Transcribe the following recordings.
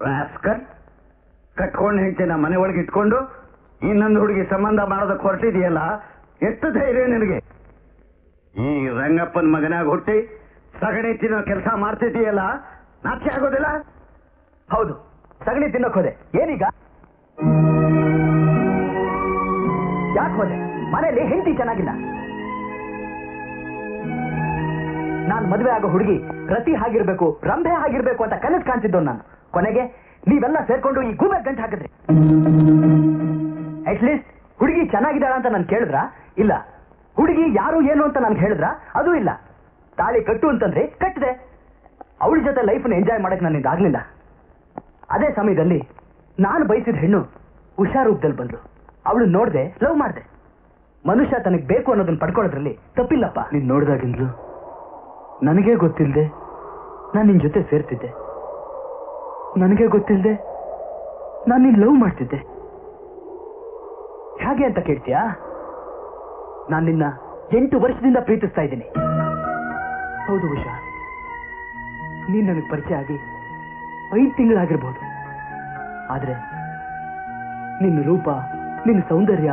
ರಾಸ್ಕರ್ ಕಟ್ಕೊಂಡು ಹೆಂಡತಿನ ಮನೆ ಒಳಗೆ ಇಟ್ಕೊಂಡು ಇನ್ನೊಂದು ಹುಡುಗಿ ಸಂಬಂಧ ಮಾಡೋದಕ್ಕೆ ಹೊರಟಿದೆಯಲ್ಲ ಎಷ್ಟು ಧೈರ್ಯ ನಿನಗೆ ಈ ರಂಗಪ್ಪನ ಮಗನಾಗ ಹುಟ್ಟಿ ಸಗಣಿ ತಿನ್ನೋ ಕೆಲಸ ಮಾಡ್ತಿದೀಯಲ್ಲ ನಾಚೆ ಆಗೋದಿಲ್ಲ ಹೌದು ಸಗಣಿ ತಿನ್ನಕ್ ಹೋದೆ ಏನೀಗ ಯಾಕೆ ಹೋದೆ ಮನೆಯಲ್ಲಿ ಹೆಂಡತಿ ಚೆನ್ನಾಗಿಲ್ಲ ನಾನ್ ಮದುವೆ ಆಗೋ ಹುಡುಗಿ ರತಿ ಆಗಿರ್ಬೇಕು ರಂಭೆ ಆಗಿರ್ಬೇಕು ಅಂತ ಕನಸು ಕಾಣ್ತಿದ್ದು ನಾನು ಕೊನೆಗೆ ನೀವೆಲ್ಲ ಸೇರ್ಕೊಂಡು ಈ ಗೂಬೆ ಗಂಟು ಹಾಕಿದ್ರಿ ಅಟ್ಲೀಸ್ಟ್ ಹುಡುಗಿ ಚೆನ್ನಾಗಿದ್ದಾಳ ಅಂತ ನಾನು ಕೇಳಿದ್ರ ಇಲ್ಲ ಹುಡುಗಿ ಯಾರು ಏನು ಅಂತ ನಾನು ಹೇಳಿದ್ರ ಅದು ಇಲ್ಲ ತಾಳಿ ಕಟ್ಟು ಅಂತಂದ್ರೆ ಕಟ್ಟಿದೆ ಅವಳ ಜೊತೆ ಲೈಫ್ನ ಎಂಜಾಯ್ ಮಾಡಕ್ ನನಗೆ ಆಗ್ಲಿಲ್ಲ ಅದೇ ಸಮಯದಲ್ಲಿ ನಾನು ಬಯಸಿದ ಹೆಣ್ಣು ಹುಷಾರ್ ರೂಪದಲ್ಲಿ ಬಂದ್ರು ಅವಳು ನೋಡ್ದೆ ಲವ್ ಮಾಡ್ದೆ ಮನುಷ್ಯ ತನಗೆ ಬೇಕು ಅನ್ನೋದನ್ನ ಪಡ್ಕೊಳ್ಳೋದ್ರಲ್ಲಿ ತಪ್ಪಿಲ್ಲಪ್ಪ ನೀನ್ ನೋಡ್ದಾಗಿಂದ್ಲು ನನಗೆ ಗೊತ್ತಿಲ್ಲದೆ ನಾನು ನಿನ್ ಜೊತೆ ಸೇರ್ತಿದ್ದೆ ನನಗೆ ಗೊತ್ತಿಲ್ಲದೆ ನಾನು ನಿನ್ ಲವ್ ಮಾಡ್ತಿದ್ದೆ ಹೇಗೆ ಅಂತ ಕೇಳ್ತೀಯಾ ನಾನು ನಿನ್ನ ಎಂಟು ವರ್ಷದಿಂದ ಪ್ರೀತಿಸ್ತಾ ಇದ್ದೀನಿ ಹೌದು ಉಷಾ ನೀನ್ ನನಗೆ ಪರಿಚಯ ಆಗಿ ಐದು ತಿಂಗಳಾಗಿರ್ಬೋದು ಆದ್ರೆ ನಿನ್ನ ರೂಪ ನಿನ್ನ ಸೌಂದರ್ಯ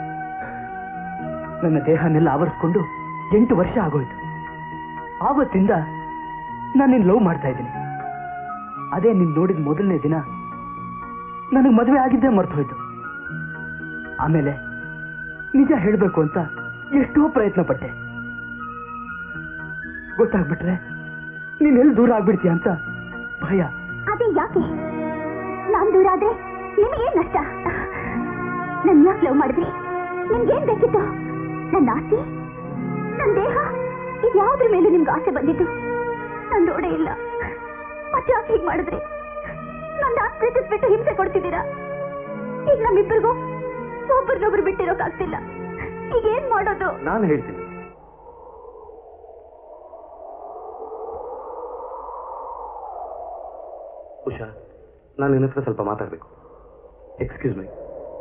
ನನ್ನ ದೇಹನೆಲ್ಲ ಆವರಿಸ್ಕೊಂಡು ಎಂಟು ವರ್ಷ ಆಗೋಯ್ತು ಆವತ್ತಿಂದ ನಾನು ನಿನ್ ಲವ್ ಮಾಡ್ತಾ ಇದ್ದೀನಿ ಅದೇ ನೀನ್ ನೋಡಿದ ಮೊದಲನೇ ದಿನ ನನಗೆ ಮದುವೆ ಆಗಿದ್ದೇ ಮರ್ತು ಹೋಯ್ತು ಆಮೇಲೆ ನಿಜ ಹೇಳಬೇಕು ಅಂತ ಎಷ್ಟೋ ಪ್ರಯತ್ನ ಪಟ್ಟೆ ಗೊತ್ತಾಗ್ಬಿಟ್ರೆ ನೀನ್ ಎಲ್ಲಿ ದೂರ ಆಗ್ಬಿಡ್ತೀಯ ಅಂತ ಭಯ ಅದೇ ಯಾಕೆ ನಾನ್ ದೂರ ಆದ್ರೆ ನಿಮಗೇನ್ ನಷ್ಟ ನನ್ ಯಾಕೆ ಲವ್ ಮಾಡಿದ್ರಿ ನಿಮ್ಗೇನ್ ಬೇಕಿತ್ತು ನನ್ನ ಆಸ್ತಿ ನನ್ನ ದೇಹ ಇದ್ಯಾವ್ದ್ರ ಮೇಲೆ ನಿಮ್ಗೆ ಆಸೆ ಬಂದಿತ್ತು ನಾನು ನೋಡೇ ಇಲ್ಲ ಮತ್ತೆ ಯಾಕೆ ಹೀಗೆ ಮಾಡಿದ್ರಿ ನನ್ನ ಆಸ್ತಿ ಪ್ರೀತಿಸ್ಬಿಟ್ಟು ಹಿಂಸೆ ಕೊಡ್ತಿದ್ದೀರಾ ಈಗ ನಮ್ಮಿಬ್ಬರಿಗೂ ಒಬ್ರಿಗೊಬ್ರು ಬಿಟ್ಟಿರೋಕ್ಕಾಗ್ತಿಲ್ಲ ಈಗ ಏನ್ ಮಾಡೋದು ನಾನು ಹೇಳ್ತೀನಿ ಉಷಾ ನಾನು ನಿನ್ನ ಹತ್ರ ಸ್ವಲ್ಪ ಮಾತಾಡಬೇಕು ಎಕ್ಸ್ಕ್ಯೂಸ್ ಮೈ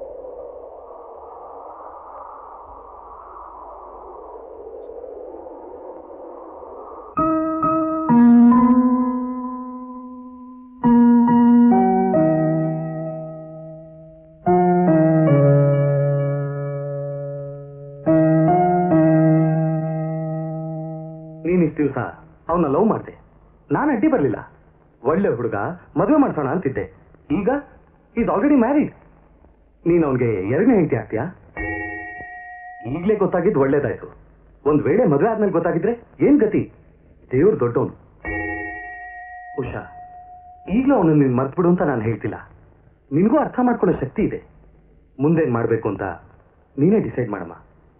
ನೀನ್ ಇಷ್ಟು ದಿವಸ ಅವನ್ನ ಲವ್ ಮಾಡಿದೆ ನಾನು ಅಡ್ಡಿ ಬರಲಿಲ್ಲ ಒಳ್ಳೆ ಹುಡುಗ ಮದುವೆ ಮಾಡ್ಸೋಣ ಅಂತಿದ್ದೆ ಈಗ ಈಸ್ ಆಲ್ರೆಡಿ ಮ್ಯಾರಿಡ್ ನೀನ್ ಅವನಿಗೆ ಎರಡನೇ ಹೆಂಡತಿ ಆಗ್ತೀಯಾ ಈಗಲೇ ಗೊತ್ತಾಗಿದ್ದು ಒಳ್ಳೇದಾಯ್ತು ಒಂದ್ ವೇಳೆ ಮದುವೆ ಆದ್ಮೇಲೆ ಗೊತ್ತಾಗಿದ್ರೆ ಏನ್ ಗತಿ ದೇವ್ರು ದೊಡ್ಡವನು ಉಷಾ ಈಗಲೂ ಅವನನ್ನು ನೀನ್ ಮರ್ತ್ಬಿಡು ಅಂತ ನಾನು ಹೇಳ್ತಿಲ್ಲ ನಿನಗೂ ಅರ್ಥ ಮಾಡ್ಕೊಳ್ಳೋ ಶಕ್ತಿ ಇದೆ ಮುಂದೇನ್ ಮಾಡ್ಬೇಕು ಅಂತ ನೀನೇ ಡಿಸೈಡ್ ಮಾಡಮ್ಮ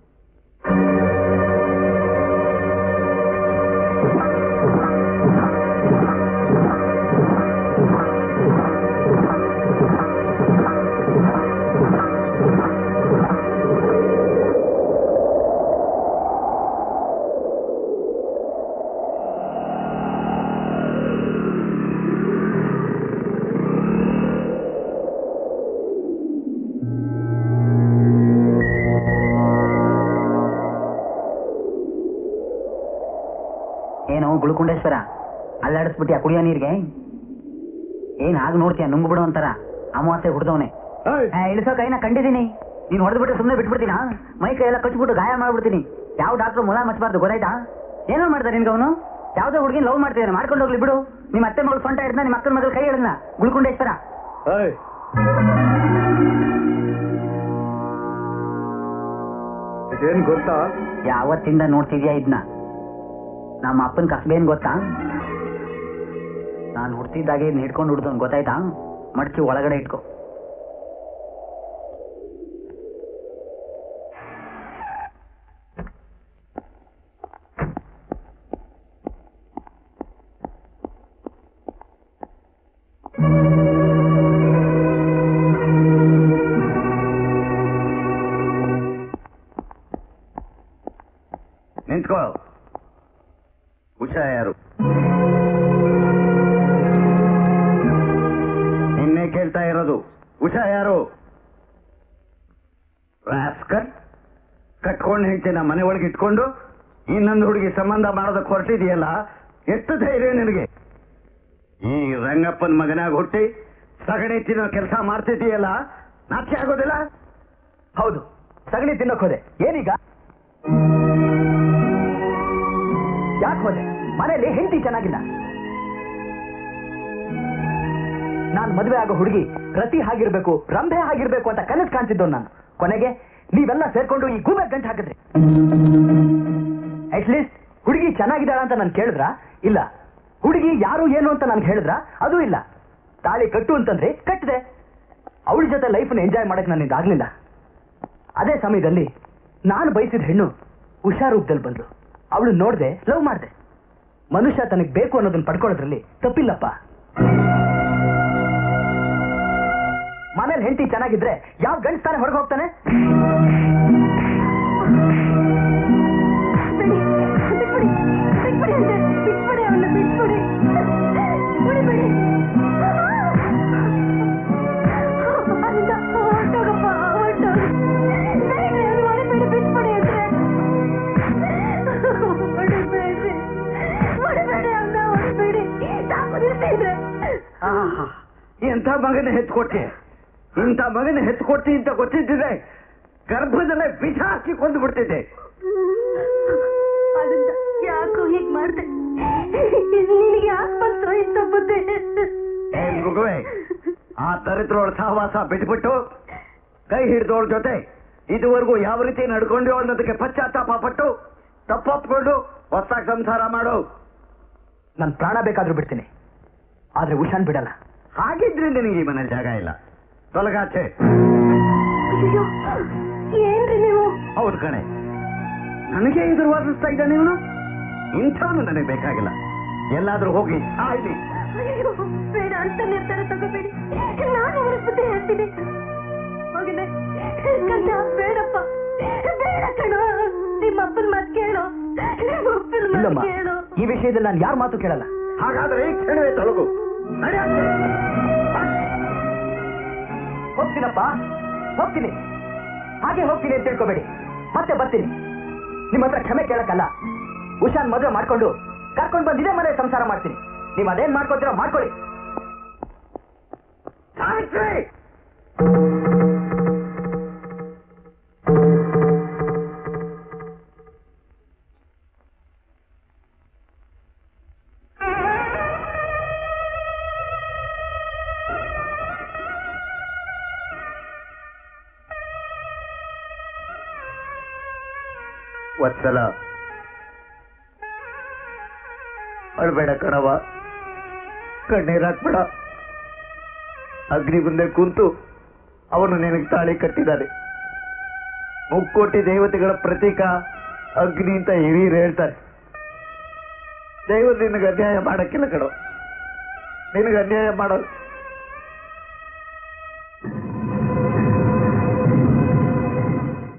ಏನು ಗುಳುಕುಂಡೇಶ್ವರ ಅಲ್ಲಾಡಿಸ್ಬಿಟ್ಟಿ ಕುಡಿಯೋ ನೀರಿಗೆ ಏನ್ ಹಾಗೆ ನೋಡ್ತೀಯ ನುಂಗು ಬಿಡು ಅಂತಾರ ಅಮಾವಾಸ್ಯೆ ಹುಡ್ದವನೆ ಇಳಿಸೋ ಕೈನ ಕಂಡಿದ್ದೀನಿ ನೀನ್ ಹೊಡೆದ್ಬಿಟ್ಟು ಸುಮ್ಮನೆ ಬಿಟ್ಬಿಡ್ತೀನ ಮೈ ಕೈ ಎಲ್ಲ ಕಚ್ಬಿಟ್ಟು ಗಾಯ ಮಾಡ್ಬಿಡ್ತೀನಿ ಯಾವ ಡಾಕ್ಟರ್ ಮುಲ ಮಚ್ಚಬಾರ್ದು ಗೊತ್ತಾಯ್ತಾ ಏನೋ ಮಾಡ್ತಾರೆ ನಿನ್ಗೆ ಅವನು ಯಾವ್ದೋ ಹುಡುಗಿನ ಲವ್ ಮಾಡ್ತಿದ್ದಾನೆ ಮಾಡ್ಕೊಂಡು ಹೋಗ್ಲಿ ಬಿಡು ನಿಮ್ಮ ಅತ್ತೆ ಮಗಳು ಸೊಂಟ ಹಿಡ್ದ ನಿಮ್ಮ ಅಕ್ಕನ ಮಗಳು ಕೈ ಹಿಡಿದ್ನ ಗುಳ್ಕುಂಡೇಶ್ವರ ಇದೇನ್ ಗೊತ್ತಾ ಯಾವತ್ತಿಂದ ನೋಡ್ತಿದ್ಯಾ ಇದನ್ನ ನಮ್ಮ ಅಪ್ಪನ ಕಸಬೇನ್ ಗೊತ್ತಾ ನಾನು ಹುಡ್ತಿದ್ದಾಗೆ ಇದನ್ನ ಹಿಡ್ಕೊಂಡು ಹುಡ್ದವ್ನು ಗೊತ್ತಾಯ್ತಾ ಮಡ್ಚಿ ಒಳಗಡೆ ಇಟ್ಕೋ ನಿಂತ್ಕೋ ಉಷಾ ಯಾರು ನಿನ್ನೆ ಕೇಳ್ತಾ ಇರೋದು ಉಷಾ ಯಾರು ರಾಸ್ಕರ್ ಕಟ್ಕೊಂಡು ಹೆಂಡತಿನ ಮನೆ ಒಳಗೆ ಇಟ್ಕೊಂಡು ಇನ್ನೊಂದು ಹುಡುಗಿ ಸಂಬಂಧ ಮಾಡೋದಕ್ಕೆ ಹೊರಟಿದೆಯಲ್ಲ ಎಷ್ಟು ಧೈರ್ಯ ನಿನಗೆ ಈ ರಂಗಪ್ಪನ ಮಗನಾಗ ಹುಟ್ಟಿ ಸಗಣಿ ತಿನ್ನೋ ಕೆಲಸ ಮಾಡ್ತಿದ್ದೀಯಲ್ಲ ನಾಚಿಕೆ ಆಗೋದಿಲ್ಲ ಹೌದು ಸಗಣಿ ತಿನ್ನಕ್ ಹೋದೆ ಏನೀಗ ಯಾಕೆ ಹೋದೆ ಮನೆಯಲ್ಲಿ ಹೆಂಡತಿ ಚೆನ್ನಾಗಿಲ್ಲ ನಾನ್ ಮದುವೆ ಆಗೋ ಹುಡುಗಿ ರತಿ ಆಗಿರ್ಬೇಕು ರಂಭೆ ಆಗಿರ್ಬೇಕು ಅಂತ ಕನಸು ಕಾಣ್ತಿದ್ದವ್ ನಾನು ಕೊನೆಗೆ ನೀವೆಲ್ಲ ಸೇರ್ಕೊಂಡು ಈ ಗೂಬೆ ಗಂಟು ಹಾಕಿದ್ರಿ ಅಟ್ಲೀಸ್ಟ್ ಹುಡುಗಿ ಚೆನ್ನಾಗಿದ್ದಾಳ ಅಂತ ನಾನು ಕೇಳಿದ್ರ ಇಲ್ಲ ಹುಡುಗಿ ಯಾರು ಏನು ಅಂತ ನಾನು ಹೇಳಿದ್ರ ಅದು ಇಲ್ಲ ತಾಳಿ ಕಟ್ಟು ಅಂತಂದ್ರೆ ಕಟ್ಟಿದೆ ಅವಳ ಜೊತೆ ಲೈಫ್ನ ಎಂಜಾಯ್ ಮಾಡಕ್ ನನ್ನಿಂದ ಆಗ್ಲಿಲ್ಲ ಅದೇ ಸಮಯದಲ್ಲಿ ನಾನು ಬಯಸಿದ ಹೆಣ್ಣು ಉಷಾ ರೂಪದಲ್ಲಿ ಬಂದ್ಲು ಅವಳು ನೋಡ್ದೆ ಲವ್ ಮಾಡ್ದೆ ಮನುಷ್ಯ ತನಗೆ ಬೇಕು ಅನ್ನೋದನ್ನ ಪಡ್ಕೊಳ್ಳೋದ್ರಲ್ಲಿ ತಪ್ಪಿಲ್ಲಪ್ಪ ಮನೇಲಿ ಹೆಂಡತಿ ಚೆನ್ನಾಗಿದ್ರೆ ಯಾವ ಗಂಡ್ಸ್ ತಾನೇ ಹೊರಗೆ ಹೋಗ್ತಾನೆ ಬಿಡಿ ಬಿಟ್ಬಿಡಿ ಬಿಟ್ಬಿಡಿ ಅಂತೆ ಬಿಟ್ಬಿಡಿ ಅವನ್ನ ಬಿಟ್ಬಿಡಿ ಬಿಡಿ ಬಿಡಿ ಅಲ್ಲಿಂದ ಹೊರ್ಟೋಗಪ್ಪ ಹೊರ್ಟೋಗು ಬೇಡ್ರಿ ಅವ್ನು ಹೊಡಿಬೇಡಿ ಬಿಟ್ಬಿಡಿ ಅಂದ್ರೆ ಹೊಡಿಬೇಡ್ರಿ ಹೊಡಿಬೇಡಿ ಅವನ್ನ ಹೊಡಿಬೇಡಿ ಸಾಕು ನಿಲ್ಸಿದ್ರೆ ಆಹಾ, ಎಂಥ ಮಗನ ಹೆತ್ಕೊಟ್ಟೆ ಇಂಥ ಮಗನ ಹೆತ್ಕೊಡ್ತಿ ಅಂತ ಗೊತ್ತಿದ್ದಿದೆ ಗರ್ಭದಲ್ಲೇ ವಿಷ ಹಾಕಿ ಕೊಂದು ಬಿಡ್ತಿದ್ದೆ ಅದನ್ನ ಯಾಕೋ ಹೀಗ್ ಮಾಡ್ದೆ ನಿನಗೆ ಯಾಕೆ ಬಂತು ಇಂಥ ಬುದ್ಧಿ ಏ ಮಗುವೆ ಆ ದರಿದ್ರೋಳ ಸಹವಾಸ ಬಿಟ್ಬಿಟ್ಟು ಕೈ ಹಿಡಿದೋಳ ಜೊತೆ ಇದುವರೆಗೂ ಯಾವ ರೀತಿ ನಡ್ಕೊಂಡು ಅನ್ನೋದಕ್ಕೆ ಪಶ್ಚಾತ್ತಾಪ ಪಟ್ಟು ತಪ್ಪೊಪ್ಕೊಂಡು ಹೊಸಾಗಿ ಸಂಸಾರ ಮಾಡು ನನ್ ಪ್ರಾಣ ಬೇಕಾದ್ರೂ ಬಿಡ್ತೀನಿ ಆದ್ರೆ ಉಷಾನ್ ಬಿಡಲ್ಲ ಹಾಗಿದ್ರೆ ನಿನಗೆ ಈ ಮನೇಲಿ ಜಾಗ ಇಲ್ಲ ತೊಲಗಾಚೆ ಅಯ್ಯೋ ಏನ್ರಿ ನೀವು ಹೌದು ಕಣೆ ನನಗೆ ಎದುರು ವಾದಿಸ್ತಾ ಇದ್ದಾನೆ ಇವನು ಇಂಥವನು ನನಗೆ ಬೇಕಾಗಿಲ್ಲ ಎಲ್ಲಾದ್ರೂ ಹೋಗಿ ಸಾಯ್ಲಿ ಅಯ್ಯೋ ಬೇಡ ಅಂತ ನಿರ್ಧಾರ ತಗೋಬೇಡಿ ನಾನು ಅವರ ಬುದ್ಧಿ ಹೇಳ್ತೀನಿ ಹೋಗಿದೆ ಕಂದ ಬೇಡಪ್ಪ ಬೇಡ ಕಣೋ ನಿಮ್ಮ ಅಪ್ಪನ ಮಾತು ಕೇಳು ನಿಮ್ಮ ಅಪ್ಪನ ಇಲ್ಲಮ್ಮ ಮಾತು ಕೇಳು ಈ ವಿಷಯದಲ್ಲಿ ನಾನು ಯಾರ ಮಾತು ಕೇಳಲ್ಲ ಹಾಗಾದ್ರೆ ಈ ಕ್ಷಣವೇ ತೊಲಗು ನಡೆಯಾಚೆ. ಹೋಗ್ತೀನಪ್ಪ ಹೋಗ್ತೀನಿ ಹಾಗೆ ಹೋಗ್ತೀನಿ ಅಂತ ತಿಳ್ಕೊಬೇಡಿ ಮತ್ತೆ ಬರ್ತೀನಿ ನಿಮ್ಮ ಹತ್ರ ಕ್ಷಮೆ ಕೇಳಕ್ಕಲ್ಲ ಉಷಾನ್ ಮದುವೆ ಮಾಡ್ಕೊಂಡು ಕರ್ಕೊಂಡು ಬಂದಿದೆ ಮನೆ ಸಂಸಾರ ಮಾಡ್ತೀನಿ ನೀವು ಅದೇನ್ ಮಾಡ್ಕೊತೀರೋ ಮಾಡ್ಕೊಳ್ಳಿ ಸಾವಿತ್ರಿ ವತ್ಸಲ ಅಳ್ಬೇಡ ಕಣವ ಕಣ್ಣೀರ್ ಹಾಕ್ಬೇಡ ಅಗ್ನಿ ಮುಂದೆ ಕುಂತು ಅವನು ನಿನಗೆ ತಾಳಿ ಕಟ್ಟಿದ್ದಾನೆ ಮುಕ್ಕೋಟಿ ದೇವತೆಗಳ ಪ್ರತೀಕ ಅಗ್ನಿ ಅಂತ ಹಿರಿಯರು ಹೇಳ್ತಾರೆ ದೇವರು ನಿನಗೆ ಅನ್ಯಾಯ ಮಾಡಕ್ಕಿಲ್ಲ ಕಣೋ ನಿನಗೆ ಅನ್ಯಾಯ ಮಾಡೋ